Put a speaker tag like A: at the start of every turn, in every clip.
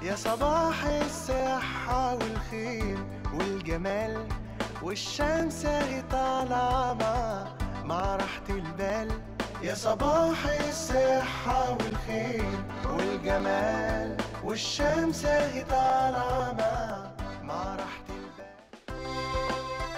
A: يا صباح الصحة والخير والجمال والشمس اهي طالعة مع مع راحة البال يا صباح الصحة والخير والجمال والشمس اهي طالعة مع مع راحة البال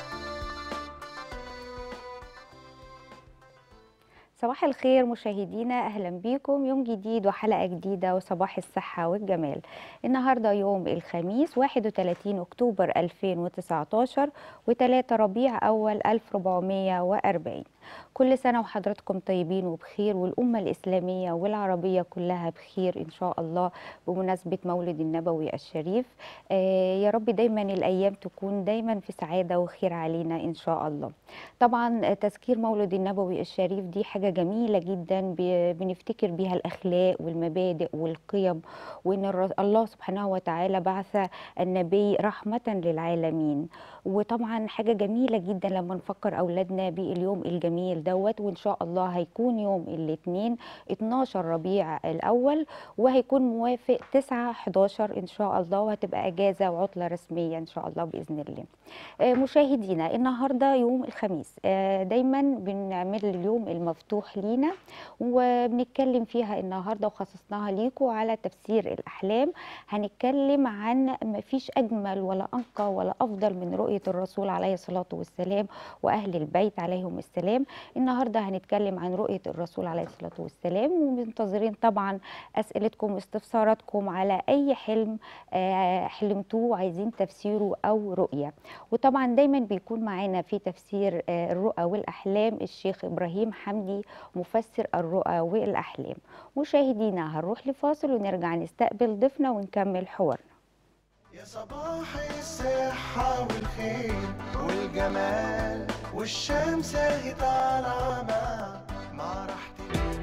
B: صباح الخير مشاهدينا اهلا بيكم يوم جديد وحلقه جديده وصباح الصحه والجمال النهارده يوم الخميس 31 اكتوبر 2019 و3 ربيع اول 1440 كل سنه وحضراتكم طيبين وبخير والامه الاسلاميه والعربيه كلها بخير ان شاء الله بمناسبه مولد النبوي الشريف آه يا رب دايما الايام تكون دايما في سعاده وخير علينا ان شاء الله طبعا تذكير مولد النبوي الشريف دي حاجه جميله جدا ب- بنفتكر بيها الاخلاق والمبادئ والقيم وان الر- الله سبحانه وتعالى بعث النبي رحمه للعالمين وطبعا حاجه جميله جدا لما نفكر اولادنا باليوم الجميل دوت وان شاء الله هيكون يوم الاثنين 12 ربيع الاول وهيكون موافق 9 11 ان شاء الله وهتبقى اجازه وعطله رسميه ان شاء الله باذن الله آه، مشاهدينا النهارده يوم الخميس آه، دايما بنعمل اليوم المفتوح لينا وبنتكلم فيها النهارده وخصصناها ليكم على تفسير الاحلام هنتكلم عن ما فيش اجمل ولا انقى ولا افضل من رؤيه الرسول عليه الصلاه والسلام واهل البيت عليهم السلام النهارده هنتكلم عن رؤيه الرسول عليه الصلاه والسلام ومنتظرين طبعا اسئلتكم واستفساراتكم على اي حلم آه، حلمتوه وعايزين تفسيره او رؤيه وطبعا دايما بيكون معانا في تفسير آه، الرؤى والاحلام الشيخ ابراهيم حمدي مفسر الرؤى والاحلام مشاهدينا هنروح لفاصل ونرجع نستقبل ضيفنا ونكمل حوارنا
A: يا صباح الصحة والخير والجمال والشمس اهي طالعة مع مع راحة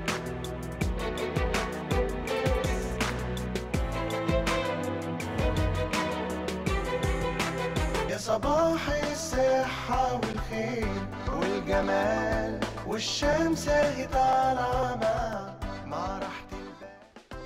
A: يا صباح الصحة والخير والجمال والشمس اهي طالعة مع مع راحة البال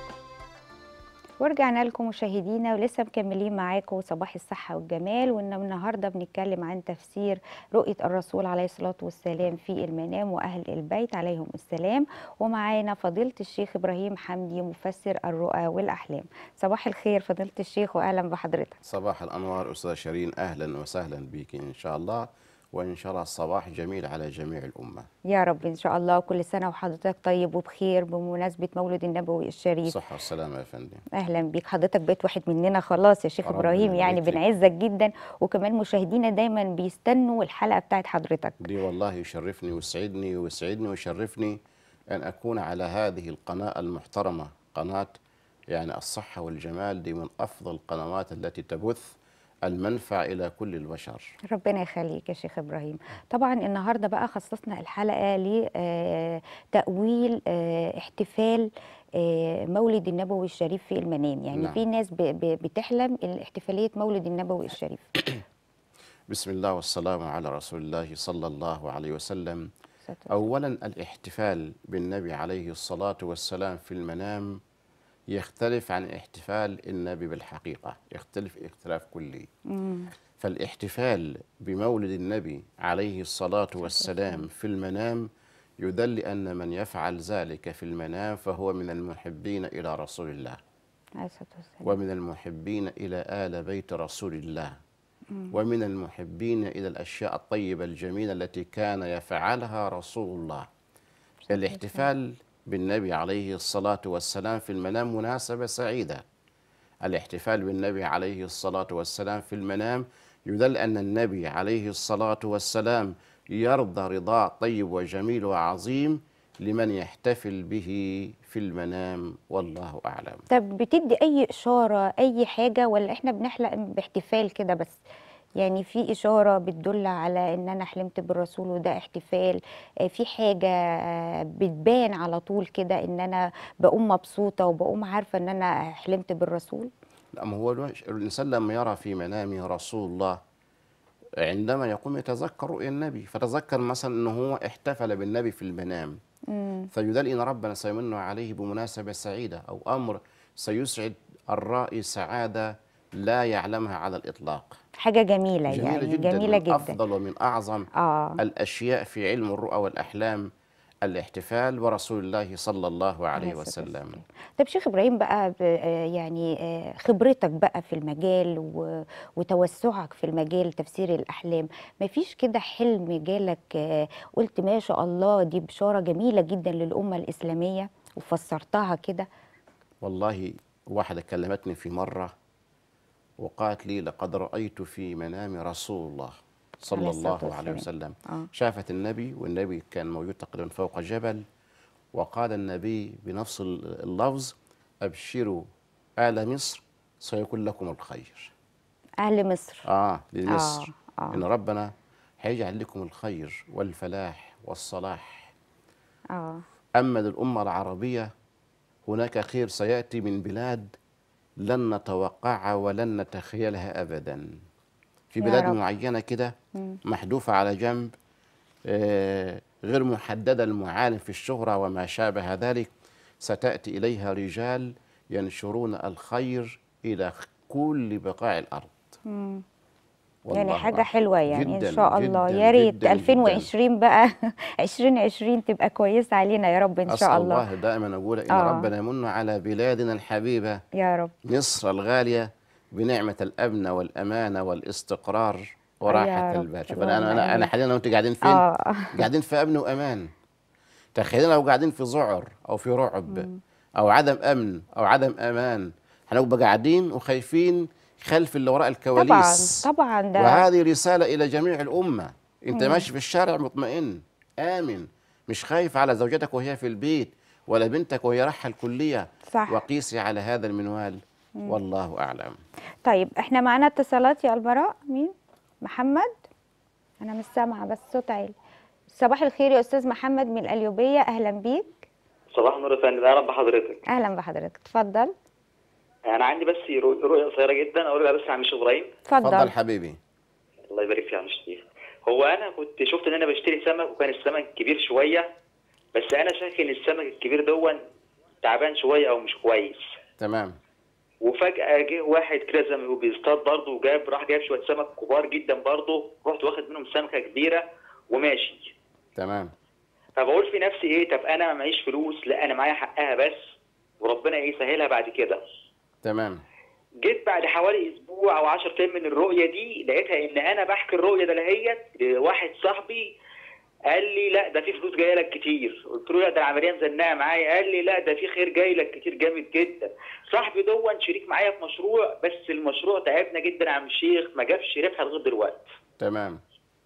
B: ورجعنا لكم مشاهدينا ولسه مكملين معاكم صباح الصحة والجمال وإن النهاردة بنتكلم عن تفسير رؤية الرسول عليه الصلاة والسلام في المنام وأهل البيت عليهم السلام ومعانا فضيلة الشيخ إبراهيم حمدي مفسر الرؤى والأحلام صباح الخير فضيلة الشيخ وأهلا بحضرتك
C: صباح الأنوار أستاذ شيرين أهلا وسهلا بك إن شاء الله وإن شاء الله الصباح جميل على جميع الأمة
B: يا رب إن شاء الله كل سنة وحضرتك طيب وبخير بمناسبة مولد النبوي الشريف
C: صحة والسلامة يا فندم
B: اهلا بيك حضرتك بقيت واحد مننا خلاص يا شيخ
C: ربنا
B: ابراهيم يعني
C: يبارك فيك.
B: بنعزك جدا وكمان مشاهدينا دايما بيستنوا الحلقه بتاعت حضرتك
C: دي والله يشرفني ويسعدني ويسعدني ويشرفني أن أكون على هذه القناة المحترمة قناة يعني الصحة والجمال دي من أفضل القنوات التي تبث المنفع إلى كل البشر
B: ربنا يخليك يا شيخ ابراهيم طبعا النهارده بقى خصصنا الحلقه لتاويل احتفال آه، مولد النبوي الشريف في المنام يعني
C: نعم.
B: في ناس ب- ب- بتحلم احتفاليه مولد النبوي الشريف
C: بسم الله والسلام على رسول الله صلى الله عليه وسلم
B: ستر.
C: أولا الاحتفال بالنبي عليه الصلاة والسلام في المنام يختلف عن احتفال النبي بالحقيقة يختلف اختلاف كلي
B: مم.
C: فالاحتفال بمولد النبي عليه الصلاة والسلام في المنام يدل أن من يفعل ذلك في المنام فهو من المحبين إلى رسول الله
B: عليه الصلاه والسلام
C: ومن المحبين إلى آل بيت رسول الله ومن المحبين إلى الأشياء الطيبة الجميلة التي كان يفعلها رسول الله الاحتفال بالنبي عليه الصلاة والسلام في المنام مناسبة سعيدة الاحتفال بالنبي عليه الصلاة والسلام في المنام يدل أن النبي عليه الصلاة والسلام يرضى رضاء طيب وجميل وعظيم لمن يحتفل به في المنام والله أعلم
B: طب بتدي اي اشاره اي حاجه ولا احنا بنحلم باحتفال كده بس يعني في اشاره بتدل على ان انا حلمت بالرسول وده احتفال آه، في حاجه آه، بتبان على طول كده ان انا بقوم مبسوطه وبقوم عارفه ان انا حلمت بالرسول
C: لا ما هو الوش- الإنسان لما يرى في منامه رسول الله عندما يقوم يتذكر رؤيا النبي فتذكر مثلا أنه هو احتفل بالنبي في المنام
B: مم.
C: فيدل ان ربنا سيمن عليه بمناسبه سعيده او امر سيسعد الرائي سعادة لا يعلمها على الإطلاق
B: حاجه جميله,
C: جميلة
B: يعني
C: جدا
B: جميله
C: من
B: جدا
C: أفضل ومن أعظم
B: اه
C: الأشياء في علم الرؤى والأحلام الاحتفال برسول الله صلى الله عليه
B: عليه الصلاة
C: وسلم
B: والسلام. طب شيخ ابراهيم بقى ب- آه يعني آه، خبرتك بقى في المجال و- وتوسعك في المجال تفسير الاحلام ما فيش كده حلم جالك آه، قلت ما شاء الله دي بشاره جميله جدا للامه الاسلاميه وفسرتها كده
C: والله واحدة كلمتني في مرة وقالت لي لقد رأيت في منام رسول الله صلى
B: عليه الصلاة
C: الله عليه
B: والسلام.
C: وسلم
B: آه.
C: شافت النبي والنبي كان موجود تقريبا فوق جبل وقال النبي بنفس اللفظ أبشروا آل مصر سيكون لكم الخير
B: اهل مصر
C: آه لمصر
B: آه، آه.
C: إن ربنا هيجعل لكم الخير والفلاح والصلاح
B: اه
C: أما للأمة العربية هناك خير سيأتي من بلاد لن نتوقعها ولن نتخيلها أبدا في
B: يا
C: بلاد
B: رب.
C: معينة كده محذوفة على جنب آه، غير محددة المعالم في الشهرة وما شابه ذلك ستأتي إليها رجال ينشرون الخير إلى كل بقاع الأرض
B: يعني
C: والله
B: حاجة
C: أعلم.
B: حلوة يعني
C: جداً
B: إن شاء الله
C: جداً
B: يا ريت
C: جداً
B: 2020 بقى 2020 تبقى كويسة علينا يا رب إن
C: أسأل
B: شاء الله
C: الله دائما أقول إن
B: آه.
C: ربنا يمن على بلادنا الحبيبة
B: يا رب
C: مصر الغالية بنعمة الأمن والأمانة والاستقرار وراحة
B: رب.
C: البال شوف
B: اللهم
C: أنا أنا أنا
B: آمين.
C: حاليا أنا وأنت قاعدين فين؟
B: آه
C: قاعدين في أمن وأمان تخيلنا لو قاعدين في ذعر أو في رعب أو عدم أمن أو عدم أمان هنبقى قاعدين وخايفين خلف اللي وراء
B: طبعا
C: الكواليس
B: طبعا ده
C: وهذه رسالة إلى جميع الأمة أنت ماشي في الشارع مطمئن آمن مش خايف على زوجتك وهي في البيت ولا بنتك وهي رايحة الكلية
B: صح.
C: وقيسي على هذا المنوال والله أعلم
B: طيب احنا معانا اتصالات يا البراء مين محمد انا مش سامعه بس صوت عالي صباح الخير يا استاذ محمد من القليوبيه اهلا بيك
D: صباح النور يا فندم اهلا بحضرتك
B: اهلا بحضرتك اتفضل
D: انا عندي بس رؤ- رؤيه قصيره جدا اقولها بس عن الشيخ ابراهيم
C: اتفضل
B: اتفضل
C: حبيبي
D: الله يبارك فيك يا عم الشيخ هو انا كنت شفت ان انا بشتري سمك وكان السمك كبير شويه بس انا شايف ان السمك الكبير دون تعبان شويه او مش كويس
C: تمام
D: وفجاه جه واحد كده زي ما بيقول بيصطاد برضه وجاب راح جايب شويه سمك كبار جدا برضه رحت واخد منهم سمكه كبيره وماشي
C: تمام
D: فبقول في نفسي ايه طب انا ما معيش فلوس لا انا معايا حقها بس وربنا يسهلها بعد كده
C: تمام
D: جيت بعد حوالي اسبوع او 10 ايام من الرؤيه دي لقيتها ان انا بحكي الرؤيه ده لهيت لواحد صاحبي قال لي لا ده في فلوس جايه لك كتير قلت له لا ده العمليه مزنقه معايا قال لي لا ده في خير جاي لك كتير جامد جدا صاحبي دون شريك معايا في مشروع بس المشروع تعبنا جدا يا عم الشيخ ما جابش ربح لغايه دلوقتي
C: تمام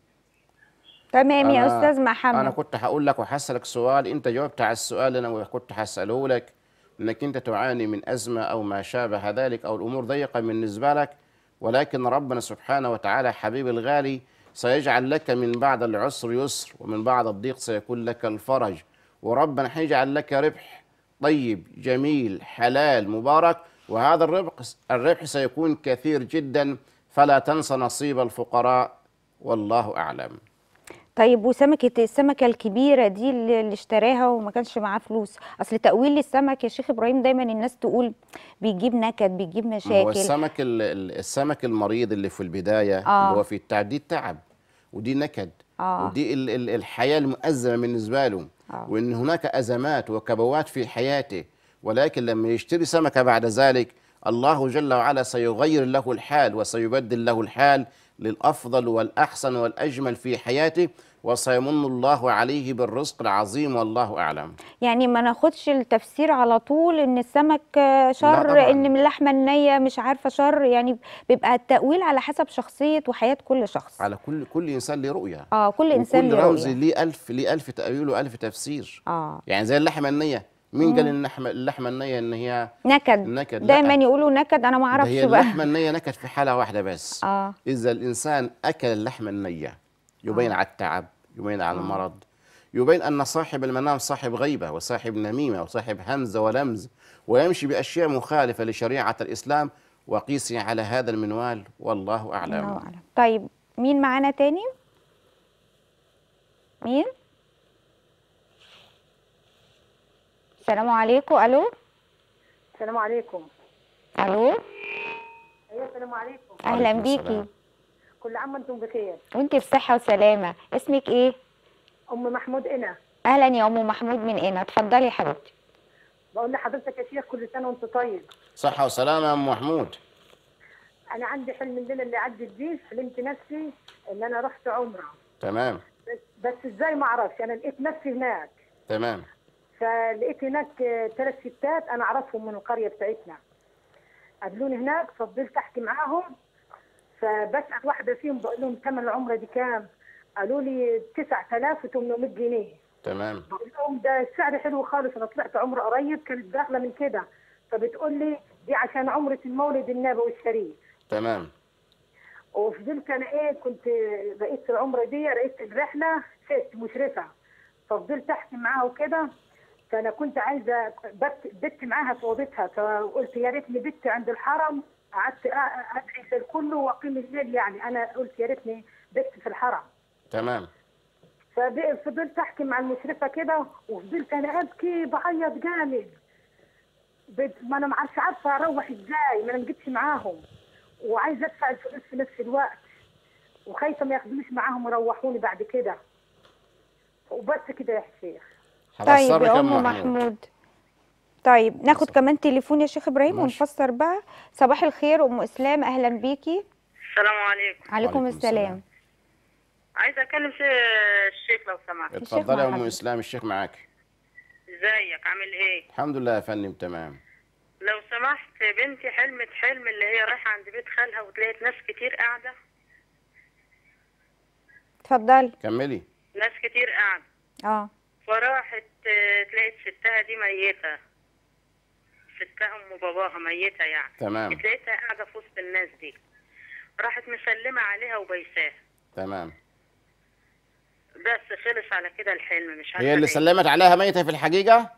B: تمام يا
C: أنا-
B: استاذ محمد
C: أنا كنت هقول لك وهسألك سؤال أنت جاوبت على السؤال اللي أنا كنت هسأله لك إنك أنت تعاني من أزمة أو ما شابه ذلك أو الأمور ضيقة بالنسبة لك ولكن ربنا سبحانه وتعالى حبيبي الغالي سيجعل لك من بعد العسر يسر ومن بعد الضيق سيكون لك الفرج وربنا هيجعل لك ربح طيب جميل حلال مبارك وهذا الربح الربح سيكون كثير جدا فلا تنسى نصيب الفقراء والله أعلم
B: طيب وسمكة السمكة الكبيرة دي اللي اللي اشتراها وما كانش معاه فلوس أصل تأويل السمك يا شيخ إبراهيم دايما الناس تقول بيجيب نكد بيجيب
C: ما هو
B: مشاكل
C: السمك ال- ال- السمك المريض اللي في البدايه
B: آه.
C: اللي هو في التعب دي تعب ودي نكد
B: آه.
C: ودي ال- ال- الحياه المؤزمه بالنسبه له
B: آه.
C: وان هناك ازمات وكبوات في حياته ولكن لما يشتري سمكه بعد ذلك الله جل وعلا سيغير له الحال وسيبدل له الحال للافضل والاحسن والاجمل في حياته وسيمن الله عليه بالرزق العظيم والله اعلم
B: يعني ما ناخدش التفسير على طول ان السمك آه، شر
C: طبعاً.
B: ان من اللحمة النية مش عارفة شر يعني بيبقى التأويل على حسب شخصية وحياة كل شخص
C: على كل كل انسان له رؤيه
B: اه كل انسان
C: وكل
B: له
C: رمز
B: رؤية
C: ليه ألف ليه ألف تأويل وألف تفسير
B: اه
C: يعني زي اللحمة النية مين قال اللحمة اللحمة النية إن هي
B: نكد
C: نكد؟ لا.
B: دايما يقولوا نكد انا ما
C: ده
B: اعرفش
C: هي
B: بقى
C: اللحمة النية نكد في حالة واحدة بس
B: اه
C: إذا الإنسان أكل اللحمة النية يبين على التعب يبين على المرض يبين أن صاحب المنام صاحب غيبة وصاحب نميمة وصاحب همزة ولمز ويمشي بأشياء مخالفة لشريعة الإسلام وقيسي على هذا المنوال والله أعلم
B: الله اعلم طيب مين معانا تاني مين السلام عليكم الو
E: السلام عليكم
B: الو
E: أيوة السلام عليكم
B: اهلا
C: عليكم
B: بيكي
C: السلام.
E: كل عام وانتم بخير
B: وانت بصحه وسلامه اسمك ايه
E: ام محمود انا
B: اهلا يا ام محمود من هنا اتفضلي يا حبيبتي
E: بقول لحضرتك يا شيخ كل سنه وانت طيب
C: صحة وسلامة يا أم محمود
E: انا عندي حلم الليله اللي عدت دي حلمت نفسي ان انا رحت عمره
C: تمام
E: بس, بس ازاي ما اعرفش انا لقيت نفسي هناك
C: تمام
E: فلقيت هناك ثلاث ستات انا اعرفهم من القريه بتاعتنا قابلوني هناك فضلت احكي معاهم فبسال واحده فيهم بقول لهم ثمن العمره دي كام؟ قالوا لي 9800 جنيه
C: تمام
E: بقول لهم ده السعر حلو خالص انا طلعت عمره قريب كانت داخله من كده فبتقول لي دي عشان عمره المولد النبوي الشريف
C: تمام
E: وفضلت انا ايه كنت بقيت في العمره دي لقيت الرحله ست مشرفه ففضلت احكي معاها وكده فانا كنت عايزه بت بت معاها في اوضتها فقلت يا ريتني بت عند الحرم قعدت أ- ادعي في الكل واقيم الليل يعني انا قلت يا ريتني بت في الحرم
C: تمام
E: ففضلت احكي مع المشرفه كده وفضلت انا ابكي بعيط جامد بد- ما انا ما عارفه عارفه اروح ازاي ما انا ما جيتش معاهم وعايزه ادفع الفلوس في نفس الوقت وخايفه ما ياخدونيش معاهم ويروحوني بعد كده وبس كده يا شيخ
B: طيب
C: هفسرك
B: يا ام محمود طيب ناخد كمان تليفون يا شيخ ابراهيم
C: ماشي.
B: ونفسر بقى صباح الخير ام اسلام اهلا بيكي
F: السلام عليكم
B: عليكم
C: وعليكم
B: السلام
C: السلام.
F: عايزه اكلم ش- الشيخ لو سمحت
C: اتفضلي يا أم
B: محمد.
C: إسلام الشيخ معاك
F: ازيك عامل ايه
C: الحمد لله يا فندم تمام
F: لو سمحت بنتي حلمت حلم اللي هي رايحه عند بيت خالها وتلاقيت ناس كتير قاعده
B: اتفضلي
C: كملي
F: ناس كتير قاعده
B: اه
F: فراحت آه، تلاقيت ستها دي ميته ستها ام باباها ميته يعني
C: تمام
F: تلاقيتها قاعده في وسط الناس دي راحت مسلمه عليها وبيساها
C: تمام
F: بس خلص على كده الحلم مش عارفه
C: هي اللي
F: ليه.
C: سلمت عليها ميتة في الحقيقة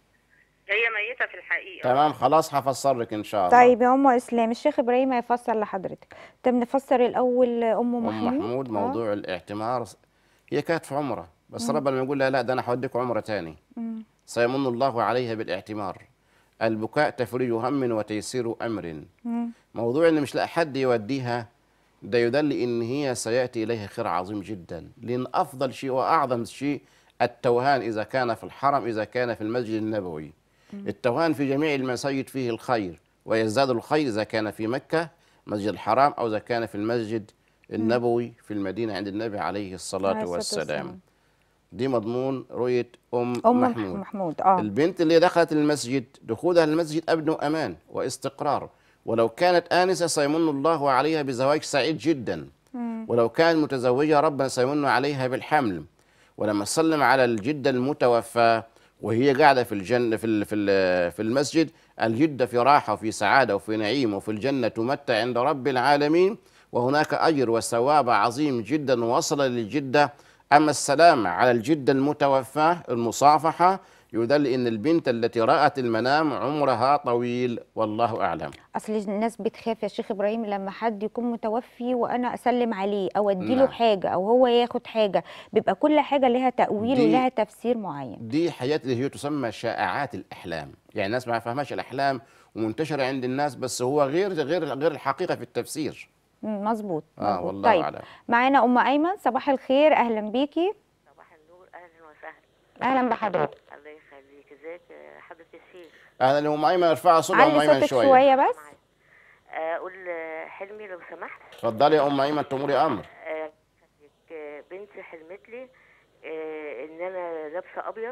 F: هي ميته في الحقيقه
C: تمام خلاص هفسر لك إن شاء الله
B: طيب يا ام اسلام الشيخ ابراهيم هيفسر لحضرتك طب نفسر الاول ام
C: أم
B: محمود
C: محمود
B: آه.
C: موضوع الاعتمار هي كانت في عمرة بس ربنا لما يقول لها لا ده أنا هوديك عمرة تاني
B: مم.
C: سيمن الله عليها بالاعتمار البكاء تفريج هم وتيسير أمر
B: مم.
C: موضوع ان مش لاقي حد يوديها ده يدل ان هي سياتي اليها خير عظيم جدا لان افضل شيء واعظم شيء التوهان اذا كان في الحرم اذا كان في المسجد النبوي التوهان في جميع المساجد فيه الخير ويزداد الخير اذا كان في مكه مسجد الحرام او اذا كان في المسجد النبوي في المدينه عند النبي عليه
B: عليه
C: الصلاه
B: الصلاة
C: والسلام دي مضمون رؤيه ام,
B: ام
C: محمود
B: محمود, محمود. اه
C: البنت اللي دخلت المسجد دخولها للمسجد أمن وأمان واستقرار ولو كانت آنسة سيمن الله عليها بزواج سعيد جدا ولو كانت متزوجة ربنا سيمن عليها بالحمل ولما سلم على الجدة المتوفى وهي قاعدة في الجنة في ال- في ال- في المسجد الجدة في راحة وفي سعادة وفي نعيم وفي الجنة تمتع عند رب العالمين وهناك أجر وثواب عظيم جدا وصل للجدة أما السلام على الجدة المتوفاة المصافحة يدل أن البنت التي رأت المنام عمرها طويل والله أعلم
B: اصل الناس بتخاف يا شيخ ابراهيم لما حد يكون متوفي وانا اسلم عليه او اديله
C: نعم.
B: حاجه او هو ياخد حاجه بيبقى كل حاجه لها تاويل
C: دي-
B: ولها تفسير معين
C: دي حياة اللي هي تسمى شائعات الأحلام يعني الناس ما فهمش الأحلام ومنتشرة عند الناس بس هو غير غير غير الحقيقة في التفسير
B: مم، مظبوط
C: آه
B: مظبوط.
C: والله
B: طيب
C: أعلم
B: معانا ام ايمن صباح الخير اهلا بيكي
F: صباح النور اهلا وسهلا
B: اهلا بحضرتك
F: الله يخليك ازيك يا حضره الشيخ
C: أهلا أم أيمن ارفعي صوتها أم
B: علي
C: أيمن
B: صوتك
C: شوية
B: شويه بس
F: اقول حلمي لو سمحت
C: اتفضلي يا أم أيمن تمري أمر
F: آه، آه، بنتي حلمت لي آه، ان انا لابسه ابيض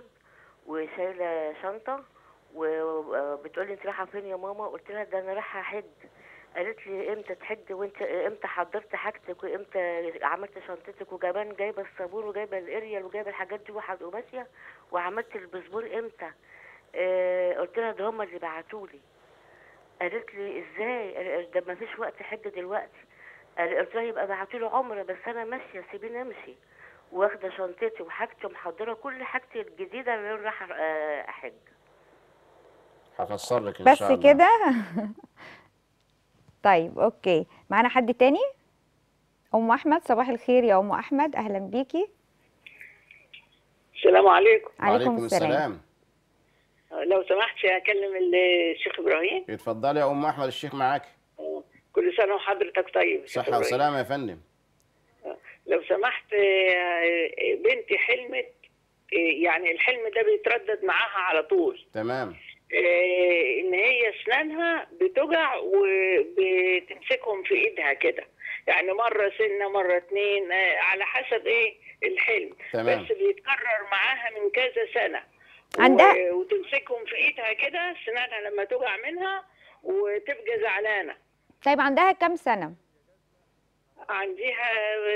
F: وشايله شنطه وبتقول لي انت رايحه فين يا ماما قلت لها ده انا رايحه احج قالت لي امتى تحج وانت امتى حضرت حاجتك وامتى عملت شنطتك وكمان جايبه الصابون وجايبه الاريال وجايبه الحاجات دي وح- وماشيه وعملت الباسبور امتى آه قلت لها ده هم اللي بعتولي قالت لي ازاي قال- ده ما فيش وقت حج دلوقتي قال- قلت لها يبقى بعتوا له عمره بس انا ماشيه سيبيني امشي واخده شنطتي وحاجتي ومحضره كل حاجتي الجديده اللي أنا رايحه آه، احج
C: هفسر لك إن
B: بس
C: شاء الله
B: كده طيب اوكي معانا حد تاني ام احمد صباح الخير يا ام احمد اهلا بيكي
D: السلام عليكم
B: عليكم السلام
D: لو سمحت
G: سمحت اكلم الشيخ ابراهيم
C: اتفضلي يا ام احمد الشيخ معاك
G: كل سنه وحضرتك طيب يا شيخ
C: صحه
G: إبراهيم.
C: وسلامه يا فندم
G: لو سمحت آه، بنتي حلمت آه، يعني الحلم ده بيتردد معاها على طول
C: تمام
G: آه، ان هي اسنانها بتوجع وبتمسكهم في ايدها كده يعني مره سنه مره اتنين آه، على حسب ايه الحلم
C: تمام.
G: بس بيتكرر معاها من كذا سنه
B: عندها-
G: و- وتمسكهم في ايدها كده سنانها لما توجع منها وتبقى زعلانه
B: طيب عندها كام سنه
G: عندها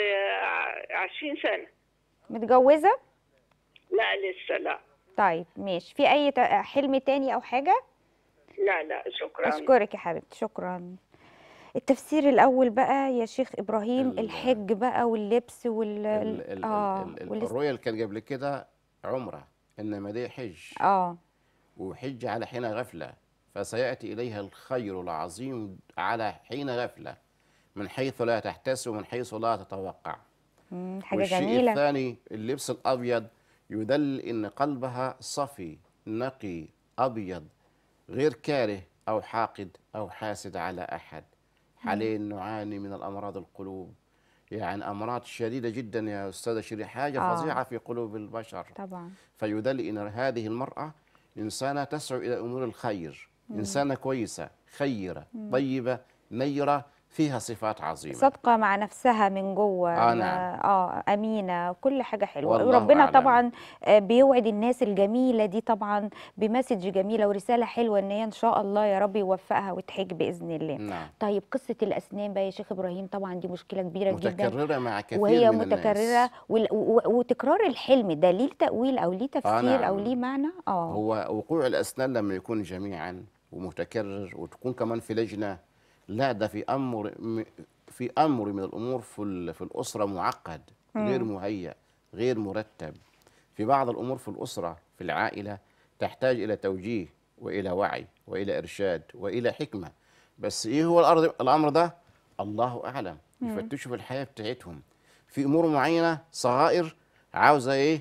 G: آه، عشرين سنه
B: متجوزه
G: لا لسه لا
B: طيب ماشي في اي ت- حلم تاني او حاجه
G: لا لا شكرا
B: اشكرك يا حبيبتي شكرا التفسير الاول بقى يا شيخ ابراهيم
C: ال-
B: الحج بقى واللبس وال
C: ال- ال-
B: اه
C: ال- ال-
B: والاس-
C: الرؤيا اللي كانت قبل كده عمره انما دي حج
B: اه
C: وحج على حين غفله فسياتي اليها الخير العظيم على حين غفله من حيث لا تحتسب ومن حيث لا تتوقع
B: مم، حاجه
C: والشيء
B: جميله
C: الثاني اللبس الابيض يدل ان قلبها صفي نقي ابيض غير كاره او حاقد او حاسد على احد حاليا نعاني من الامراض القلوب يعني امراض شديده جدا يا استاذه شيرين حاجه
B: آه.
C: فظيعه في قلوب البشر
B: طبعا
C: فيدل ان هذه المراه انسانه تسعى الى امور الخير انسانه كويسه خيره طيبه نيره فيها صفات عظيمه
B: صادقه مع نفسها من جوه
C: آه،
B: ما-
C: نعم.
B: اه امينه كل حاجه حلوه
C: والله
B: وربنا
C: أعلم.
B: طبعا آه، بيوعد الناس الجميله دي طبعا بمسج جميله ورساله حلوه ان هي ان شاء الله يا رب يوفقها وتحج باذن الله
C: نعم
B: طيب قصه الاسنان بقى يا شيخ ابراهيم طبعا دي مشكله كبيره جدا
C: متكرره مع كثير
B: وهي
C: من
B: متكرره
C: الناس.
B: وال- و- وتكرار الحلم ده ليه تاويل او ليه تفسير او
C: نعم.
B: ليه معنى اه
C: هو وقوع الاسنان لما يكون جميعا ومتكرر وتكون كمان في لجنه لا ده في امر م- في امر من الامور في ال- في الاسره معقد غير مهيأ غير مرتب في بعض الامور في الاسره في العائله تحتاج الى توجيه والى وعي والى ارشاد والى حكمه بس ايه هو الارض الامر ده الله اعلم يفتشوا في الحياه بتاعتهم في امور معينه صغائر عاوزه ايه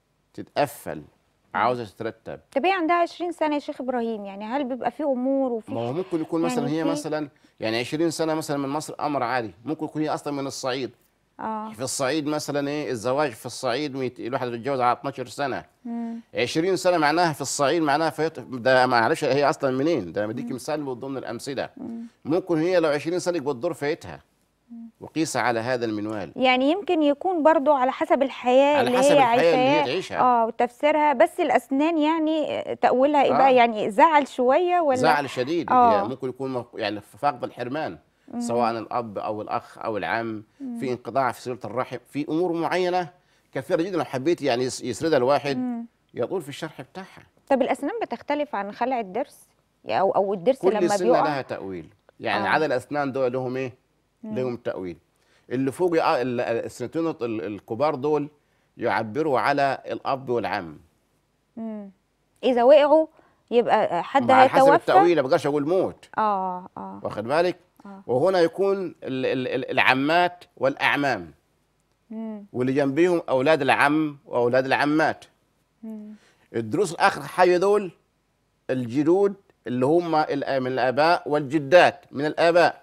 C: تتقفل عاوزه تترتب
B: طب هي عندها 20 سنه يا شيخ ابراهيم يعني هل بيبقى في امور وفي
C: ما هو ممكن يكون مثلا
B: يعني
C: هي
B: في-
C: مثلا يعني 20 سنه مثلا من مصر امر عادي ممكن يكون هي اصلا من الصعيد
B: اه
C: في الصعيد مثلا ايه الزواج في الصعيد ميت- الواحد يتجوز على 12 سنه 20 سنه معناها في الصعيد معناها فيط... ده معلش هي اصلا منين ده انا بديك مثال من ضمن الامثله ممكن هي لو 20 سنه يبقى الدور فايتها وقيس على هذا المنوال
B: يعني يمكن يكون برضو على حسب الحياه
C: على
B: اللي
C: حسب
B: هي
C: الحياة اللي هي
B: عايشاها
C: تعيشها.
B: اه وتفسيرها بس الاسنان يعني تاويلها ايه
C: آه.
B: بقى يعني زعل شويه ولا
C: زعل شديد
B: آه.
C: هي ممكن يكون مف- يعني فقد الحرمان سواء الاب او الاخ او العم في انقطاع في صله الرحم في امور معينه كثيره جدا لو حبيت يعني يس- يسردها الواحد يطول في الشرح بتاعها
B: طب الاسنان بتختلف عن خلع الضرس او او الضرس
C: كل
B: لما
C: سنه
B: بيقع
C: لها تاويل يعني
B: آه.
C: عدد الاسنان دول لهم ايه لهم تاويل اللي فوق يع- ال- السنتين ال- الكبار دول يعبروا على الاب والعم
B: اذا وقعوا يبقى حد
C: مع حسب
B: هيتوفى
C: التاويل ما بقاش اقول موت
B: اه اه
C: واخد بالك
B: آه.
C: وهنا يكون ال- ال- ال- العمات والاعمام واللي جنبيهم اولاد العم واولاد العمات الدروس الاخر حاجه دول الجدود اللي هم الآ- من الاباء والجدات من الاباء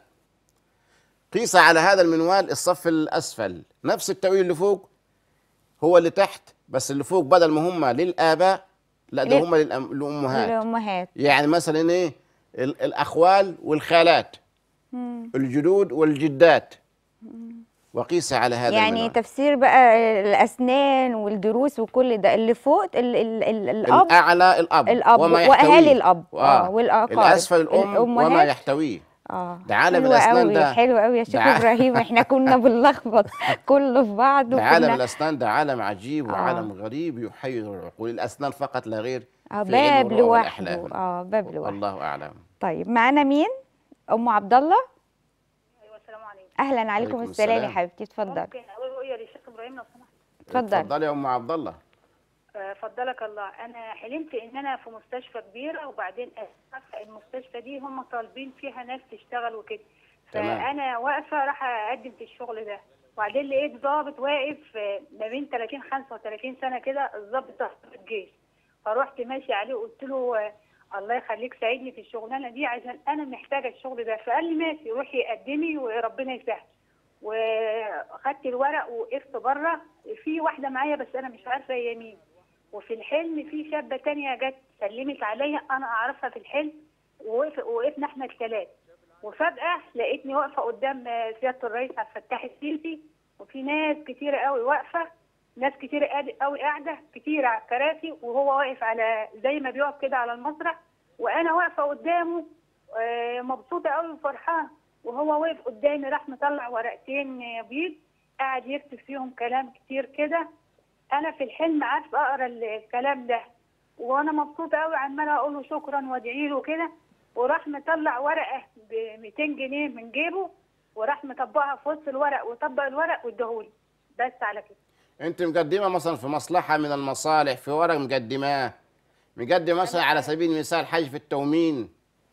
C: قيس على هذا المنوال الصف الاسفل نفس التأويل اللي فوق هو اللي تحت بس اللي فوق بدل ما هم للاباء لا ده
B: لل-
C: هم للأم- للامهات
B: الامهات
C: يعني مثلا ايه ال- الاخوال والخالات الجدود والجدات وقيس على هذا
B: يعني
C: المنوال.
B: تفسير بقى الاسنان والدروس وكل ده اللي فوق ال ال ال الاب
C: الاعلى الاب
B: الأب
C: وما
B: وأهالي
C: يحتويه.
B: الأب. آه، والأقارب.
C: الاسفل الام وما
B: الأمهات.
C: يحتويه
B: اه
C: ده عالم
B: حلو
C: الأسنان
B: قوي
C: ده.
B: حلو قوي يا شيخ
C: ده ع-
B: ابراهيم احنا كنا بنلخبط كله في بعض
C: ده عالم
B: وكنا
C: الاسنان ده عالم عجيب
B: آه.
C: وعالم غريب يحير العقول الاسنان فقط لا غير
B: اه
C: في علم
B: باب
C: الرؤى
B: لوحده
C: والأحلام.
B: اه باب لوحده
C: والله اعلم
B: طيب معانا مين ام عبد الله
E: ايوه السلام عليكم
B: اهلا عليكم
C: عليكم
B: السلام يا
C: السلام.
B: حبيبتي اتفضل
E: ممكن اقول رؤيه للشيخ ابراهيم لو سمحت
B: اتفضل
C: اتفضلي يا ام عبد الله
E: آه، فضلك الله انا حلمت ان انا في مستشفى كبيره وبعدين عارفة المستشفى دي هم طالبين فيها ناس تشتغل وكده
C: تمام.
E: فانا واقفه راح اقدم في الشغل ده وبعدين لقيت ضابط واقف آه، ما بين 30 35 سنه كده الضابط ده ضابط جيش فروحت ماشي عليه وقلت له آه، الله يخليك ساعدني في الشغلانه دي عشان انا محتاجه الشغل ده فقال لي ماشي روحي قدمي وربنا يسهل وخدت الورق وقفت بره في واحده معايا بس انا مش عارفه هي مين وفي الحلم في شابه تانية جت سلمت عليا انا اعرفها في الحلم ووقف وقفنا احنا الثلاث وفجاه لقيتني واقفه قدام سياده الرئيس عبد الفتاح السيسي وفي ناس كتيره قوي واقفه ناس كتير قوي قاعده كتير على الكراسي وهو واقف على زي ما بيقف كده على المسرح وانا واقفه قدامه آه، مبسوطه قوي وفرحانه وهو واقف قدامي راح مطلع ورقتين آه، بيض قاعد يكتب فيهم كلام كتير كده انا في الحلم عارفه اقرا الكلام ده وانا مبسوطه قوي عماله اقول له شكرا وادعي له كده وراح مطلع ورقه ب 200 جنيه من جيبه وراح مطبقها في وسط الورق وطبق الورق واداهولي بس على كده
C: انت مقدمه مثلا في مصلحه من المصالح في ورق مقدماه مقدم مثلا على سبيل المثال حاجه في التومين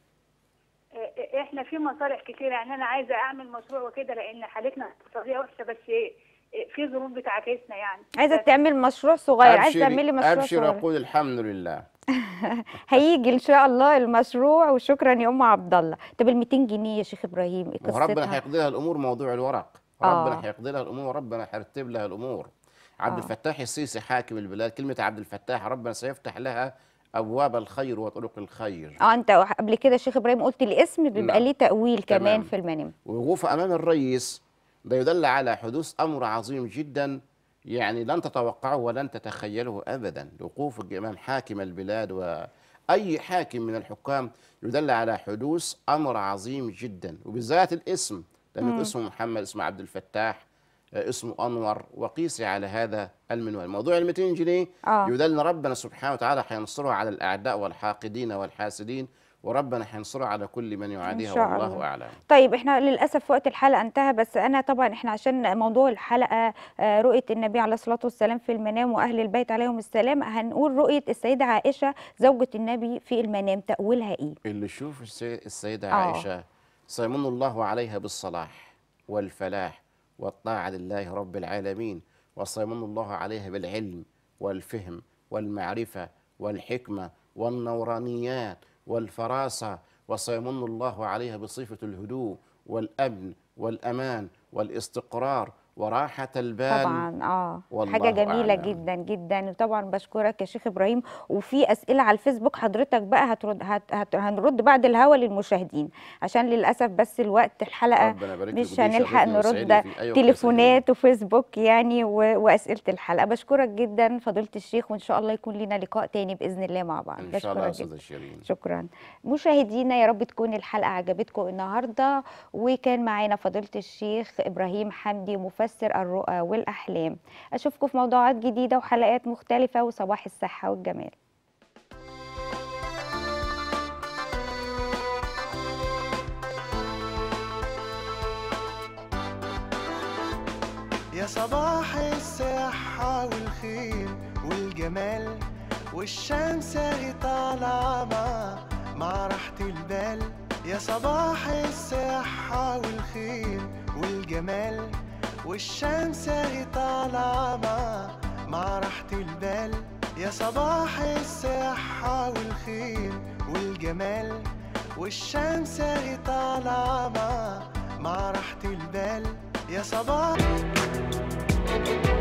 E: إيه- احنا في مصالح كتير يعني انا عايزه اعمل مشروع وكده لان حالتنا الاقتصاديه وحشه بس إيه- إيه في ظروف بتعاكسنا يعني
B: عايزه
E: بس
B: تعمل مشروع صغير عايزه
C: أبشري-
B: تعملي مشروع
C: ابشر
B: صغير
C: وقول الحمد لله
B: هيجي ان شاء الله المشروع وشكرا يا ام عبد الله طب ال 200 جنيه يا شيخ ابراهيم إيه
C: وربنا
B: قصتها
C: هيقضي لها الامور موضوع الورق
B: آه.
C: ربنا هيقضي لها الامور وربنا هيرتب لها الامور عبد
B: آه.
C: الفتاح السيسي حاكم البلاد كلمه عبد الفتاح ربنا سيفتح لها ابواب الخير وطرق الخير
B: اه انت قبل كده يا شيخ ابراهيم قلت الاسم بيبقى
C: نعم.
B: ليه تاويل كمان
C: تمام.
B: في المنام
C: ووقوف امام الرئيس ده يدل على حدوث امر عظيم جدا يعني لن تتوقعه ولن تتخيله ابدا وقوفك امام حاكم البلاد واي حاكم من الحكام يدل على حدوث امر عظيم جدا وبالذات الاسم لانه اسمه محمد اسمه عبد الفتاح آه، اسمه انور وقيسي على هذا المنوال موضوع ال 200 جنيه
B: آه.
C: يدل ان ربنا سبحانه وتعالى حينصره على الاعداء والحاقدين والحاسدين وربنا حينصره على كل من يعاديها
B: شاء
C: والله
B: الله.
C: اعلم
B: طيب احنا للاسف وقت الحلقه انتهى بس انا طبعا احنا عشان موضوع الحلقه آه، رؤيه النبي عليه الصلاه والسلام في المنام واهل البيت عليهم السلام هنقول رؤيه السيده عائشه زوجة النبي في المنام تاويلها ايه
C: اللي يشوف السي- السيدة
B: آه.
C: عائشة سيمن الله عليها بالصلاح والفلاح والطاعة لله رب العالمين وسيمن الله عليها بالعلم والفهم والمعرفة والحكمة والنورانيات والفراسة وسيمن الله عليها بصفة الهدوء والأمن والأمان والاستقرار وراحة البال
B: طبعا اه
C: والله
B: حاجه جميله
C: أعلم.
B: جدا جدا وطبعا بشكرك يا شيخ ابراهيم وفي اسئله على الفيسبوك حضرتك بقى هترد هت هت هنرد بعد الهوا للمشاهدين عشان للاسف بس الوقت الحلقه
C: ربنا يبارك لك
B: مش
C: ودي
B: هنلحق
C: شرفني ويسعدني
B: نرد
C: في أي وقت
B: تليفونات وفيسبوك يعني و... واسئله الحلقه بشكرك جدا فضيله الشيخ وان شاء الله يكون لنا لقاء تاني باذن الله مع بعض
C: إن شاء الله يا
B: بشكرك جدا
C: أستاذة شيرين
B: شكرا مشاهدينا يا رب تكون الحلقة عجبتكم النهاردة وكان معانا فضيلة الشيخ إبراهيم حمدي مفسر الرؤى والأحلام أشوفكم في موضوعات جديدة وحلقات مختلفة وصباح الصحة والجمال
A: يا صباح الصحة والخير والجمال والشمس اهي طالعة مع مع راحة البال يا صباح الصحة والخير والجمال والشمس اهي طالعة مع مع راحة البال يا صباح الصحة والخير والجمال والشمس اهي طالعة مع مع راحة البال يا صباح